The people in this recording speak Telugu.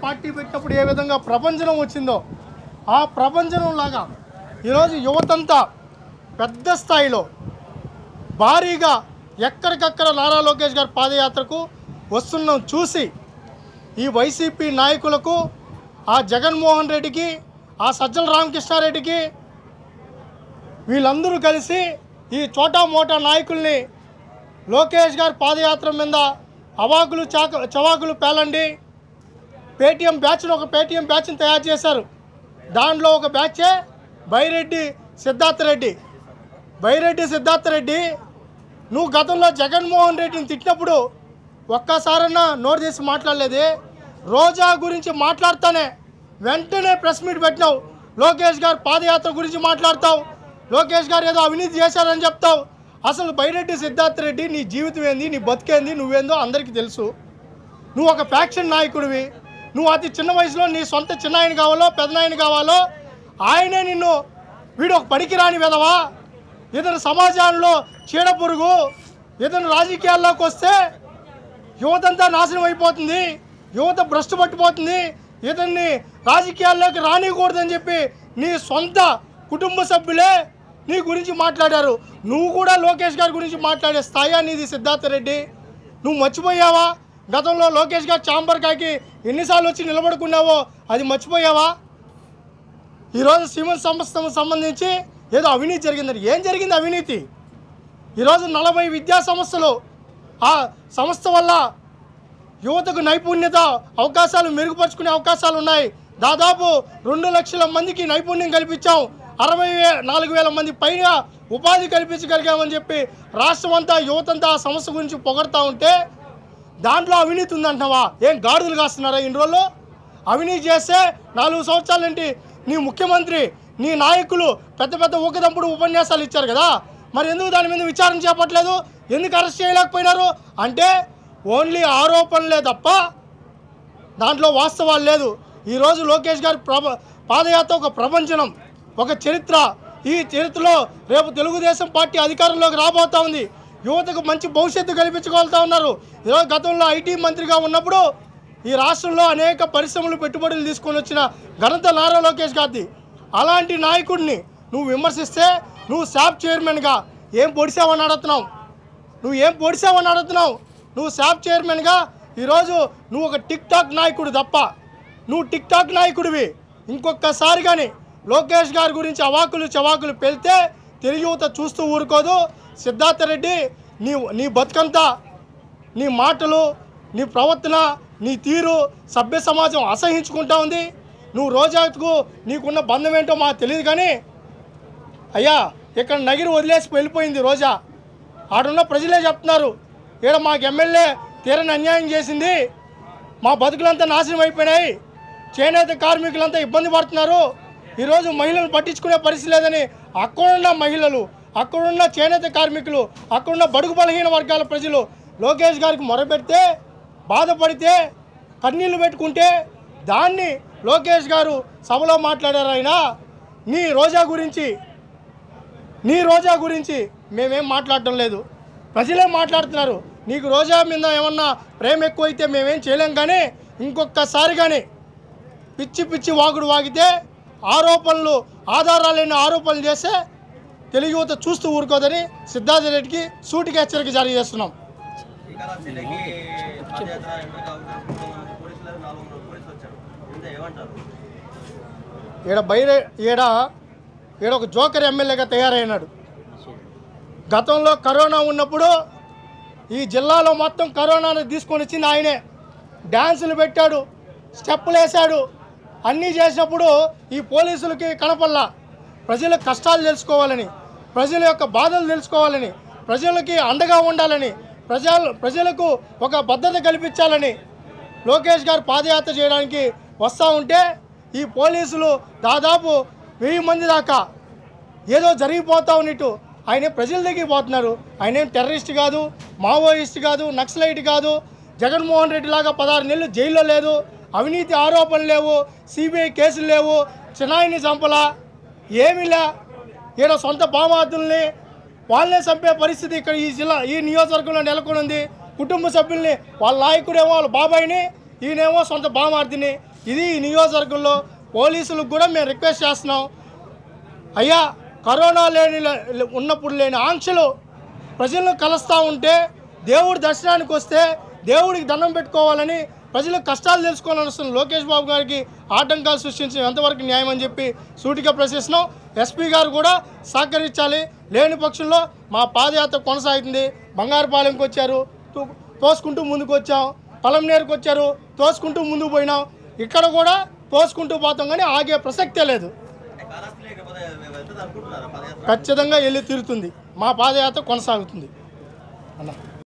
పార్టీ పెట్టినప్పుడు ఏ విధంగా ప్రపంచం వచ్చిందో ఆ ప్రపంచం లాగా ఈరోజు యువతంతా పెద్ద స్థాయిలో భారీగా ఎక్కడికక్కడ నారా లోకేష్ గారి పాదయాత్రకు వస్తున్నాం చూసి ఈ వైసీపీ నాయకులకు ఆ జగన్మోహన్ రెడ్డికి ఆ సజ్జల రామకృష్ణారెడ్డికి వీళ్ళందరూ కలిసి ఈ చోటా మోటా నాయకుల్ని లోకేష్ గారి పాదయాత్ర మీద అవాకులు చాక చవాకులు పేలండి పేటీఎం బ్యాచ్ను ఒక పేటీఎం బ్యాచ్ని తయారు చేశారు దాంట్లో ఒక బ్యాచే బైరెడ్డి సిద్ధార్థ రెడ్డి బైరెడ్డి సిద్ధార్థ రెడ్డి నువ్వు గతంలో జగన్మోహన్ రెడ్డిని తిట్టినప్పుడు ఒక్కసారన్నా నోరు తీసి మాట్లాడలేదే రోజా గురించి మాట్లాడుతానే వెంటనే ప్రెస్ మీట్ పెట్టినావు లోకేష్ గారు పాదయాత్ర గురించి మాట్లాడతావు లోకేష్ గారు ఏదో అవినీతి చేశారని చెప్తావు అసలు బైరెడ్డి సిద్ధార్థ రెడ్డి నీ జీవితం ఏంది నీ బతికేంది నువ్వేందో అందరికీ తెలుసు నువ్వు ఒక ఫ్యాక్షన్ నాయకుడివి నువ్వు అతి చిన్న వయసులో నీ సొంత చిన్నాయన కావాలో పెద్దనాయన కావాలో ఆయనే నిన్ను వీడు ఒక పనికిరాని వెదవా ఇతను సమాజంలో చీడ పురుగు ఇతను రాజకీయాల్లోకి వస్తే యువతంతా నాశనం అయిపోతుంది యువత భ్రష్టు పట్టిపోతుంది ఇతన్ని రాజకీయాల్లోకి రానికూడదని చెప్పి నీ సొంత కుటుంబ సభ్యులే నీ గురించి మాట్లాడారు నువ్వు కూడా లోకేష్ గారి గురించి మాట్లాడే స్థాయి నీది సిద్ధార్థ రెడ్డి నువ్వు మర్చిపోయావా గతంలో లోకేష్ గారు చాంబర్ కాకి ఎన్నిసార్లు వచ్చి నిలబడుకున్నావో అది మర్చిపోయావా ఈరోజు సిమెంట్ సంస్థకు సంబంధించి ఏదో అవినీతి జరిగిందని ఏం జరిగింది అవినీతి ఈరోజు నలభై విద్యా సంస్థలు ఆ సంస్థ వల్ల యువతకు నైపుణ్యత అవకాశాలు మెరుగుపరుచుకునే అవకాశాలు ఉన్నాయి దాదాపు రెండు లక్షల మందికి నైపుణ్యం కల్పించాం అరవై వే నాలుగు వేల మంది పైన ఉపాధి కల్పించగలిగామని చెప్పి రాష్ట్రం అంతా యువతంతా ఆ సంస్థ గురించి పొగడతా ఉంటే దాంట్లో అవినీతి ఉందంటున్నావా ఏం గాడిదలు కాస్తున్నారా ఇన్ని రోజులు అవినీతి చేస్తే నాలుగు సంవత్సరాల నుండి నీ ముఖ్యమంత్రి నీ నాయకులు పెద్ద పెద్ద ఊకదంపుడు ఉపన్యాసాలు ఇచ్చారు కదా మరి ఎందుకు దాని మీద విచారణ చేపట్టలేదు ఎందుకు అరెస్ట్ చేయలేకపోయినారు అంటే ఓన్లీ ఆరోపణలే తప్ప దాంట్లో వాస్తవాలు లేదు ఈరోజు లోకేష్ గారి ప్రభ పాదయాత్ర ఒక ప్రపంచనం ఒక చరిత్ర ఈ చరిత్రలో రేపు తెలుగుదేశం పార్టీ అధికారంలోకి రాబోతా ఉంది యువతకు మంచి భవిష్యత్తు కల్పించుకోగలుగుతా ఉన్నారు ఈరోజు గతంలో ఐటీ మంత్రిగా ఉన్నప్పుడు ఈ రాష్ట్రంలో అనేక పరిశ్రమలు పెట్టుబడులు తీసుకొని వచ్చిన ఘనత నారా లోకేష్ గారిది అలాంటి నాయకుడిని నువ్వు విమర్శిస్తే నువ్వు శాప్ చైర్మన్గా ఏం పొడిసావని అడుగుతున్నావు నువ్వు ఏం పొడిసావని అడుగుతున్నావు నువ్వు శాప్ చైర్మన్గా ఈరోజు నువ్వు ఒక టిక్ టాక్ నాయకుడు తప్ప నువ్వు టిక్ టాక్ నాయకుడివి ఇంకొకసారి కానీ లోకేష్ గారి గురించి అవాకులు చవాకులు పెళ్తే తెలుగు యువత చూస్తూ ఊరుకోదు సిద్ధార్థ రెడ్డి నీ నీ బతుకంతా నీ మాటలు నీ ప్రవర్తన నీ తీరు సభ్య సమాజం అసహించుకుంటా ఉంది నువ్వు రోజాకు నీకున్న బంధం ఏంటో మాకు తెలియదు కానీ అయ్యా ఇక్కడ నగిరి వదిలేసి వెళ్ళిపోయింది రోజా ఆడున్న ప్రజలే చెప్తున్నారు ఇక్కడ మాకు ఎమ్మెల్యే తీరని అన్యాయం చేసింది మా బతుకులంతా నాశనం అయిపోయినాయి చేనేత కార్మికులంతా ఇబ్బంది పడుతున్నారు ఈరోజు మహిళలు పట్టించుకునే పరిస్థితి లేదని అక్కడున్న మహిళలు అక్కడున్న చేనేత కార్మికులు అక్కడున్న బడుగు బలహీన వర్గాల ప్రజలు లోకేష్ గారికి మొరపెడితే బాధపడితే కన్నీళ్లు పెట్టుకుంటే దాన్ని లోకేష్ గారు సభలో మాట్లాడారు ఆయన నీ రోజా గురించి నీ రోజా గురించి మేమేం మాట్లాడటం లేదు ప్రజలే మాట్లాడుతున్నారు నీకు రోజా మీద ఏమన్నా ప్రేమ ఎక్కువైతే మేమేం చేయలేం కానీ ఇంకొకసారి కానీ పిచ్చి పిచ్చి వాగుడు వాగితే ఆరోపణలు ఆధారాలు లేని ఆరోపణలు చేస్తే తెలుగు యువత చూస్తూ ఊరుకోదని సిద్ధార్థ రెడ్డికి సూటికి హెచ్చరిక జారీ చేస్తున్నాం శ్రీకాళహస్తిలోకి పాదయాత్ర ఎమ్మెల్యే అవుతారు పోలీసులు నాలుగు వందల పోలీసులు వచ్చారు ఇంత ఏమంటారు ఈడ బయట ఈడ ఈడ ఒక జోకర్ ఎమ్మెల్యేగా తయారైనాడు గతంలో కరోనా ఉన్నప్పుడు ఈ జిల్లాలో మొత్తం కరోనాను తీసుకొని వచ్చింది ఆయనే డ్యాన్సులు పెట్టాడు స్టెప్పులు వేశాడు అన్నీ చేసినప్పుడు ఈ పోలీసులకి కనపల్లా ప్రజల కష్టాలు తెలుసుకోవాలని ప్రజల యొక్క బాధలు తెలుసుకోవాలని ప్రజలకి అండగా ఉండాలని ప్రజలు ప్రజలకు ఒక భద్రత కల్పించాలని లోకేష్ గారు పాదయాత్ర చేయడానికి వస్తూ ఉంటే ఈ పోలీసులు దాదాపు వెయ్యి మంది దాకా ఏదో జరిగిపోతా ఉన్నట్టు ఆయన ప్రజల దగ్గరికి పోతున్నారు ఆయన ఏం టెర్రరిస్ట్ కాదు మావోయిస్ట్ కాదు నక్సలైట్ కాదు జగన్మోహన్ రెడ్డి లాగా పదహారు నెలలు జైల్లో లేదు అవినీతి ఆరోపణలు లేవు సిబిఐ కేసులు లేవు చిన్నాయిని చంపలా ఏమీ లే ఈయన సొంత బామార్థుల్ని వాళ్ళనే చంపే పరిస్థితి ఇక్కడ ఈ జిల్లా ఈ నియోజకవర్గంలో నెలకొని ఉంది కుటుంబ సభ్యుల్ని వాళ్ళ నాయకుడేమో వాళ్ళ బాబాయిని ఈయనేమో సొంత బామార్థిని ఇది ఈ నియోజకవర్గంలో పోలీసులకు కూడా మేము రిక్వెస్ట్ చేస్తున్నాం అయ్యా కరోనా లేని ఉన్నప్పుడు లేని ఆంక్షలు ప్రజలను కలుస్తూ ఉంటే దేవుడి దర్శనానికి వస్తే దేవుడికి దండం పెట్టుకోవాలని ప్రజల కష్టాలు తెలుసుకోవాలని వస్తున్న లోకేష్ బాబు గారికి ఆటంకాలు సృష్టించడం ఎంతవరకు న్యాయం అని చెప్పి సూటిగా ప్రశ్నిస్తున్నాం ఎస్పీ గారు కూడా సహకరించాలి లేని పక్షంలో మా పాదయాత్ర కొనసాగుతుంది బంగారుపాలెంకి వచ్చారు తో- తోసుకుంటూ ముందుకు వచ్చాం పలంనేరుకు వచ్చారు తోసుకుంటూ ముందుకు పోయినాం ఇక్కడ కూడా తోసుకుంటూ పోతాం కానీ ఆగే ప్రసక్తే లేదు అంటే కాళహస్తి లేకపోతే వెళ్తుంది అనుకుంటున్నారా పదయాత్ర ఖచ్చితంగా వెళ్ళి తీరుతుంది మా పాదయాత్ర కొనసాగుతుంది అన్న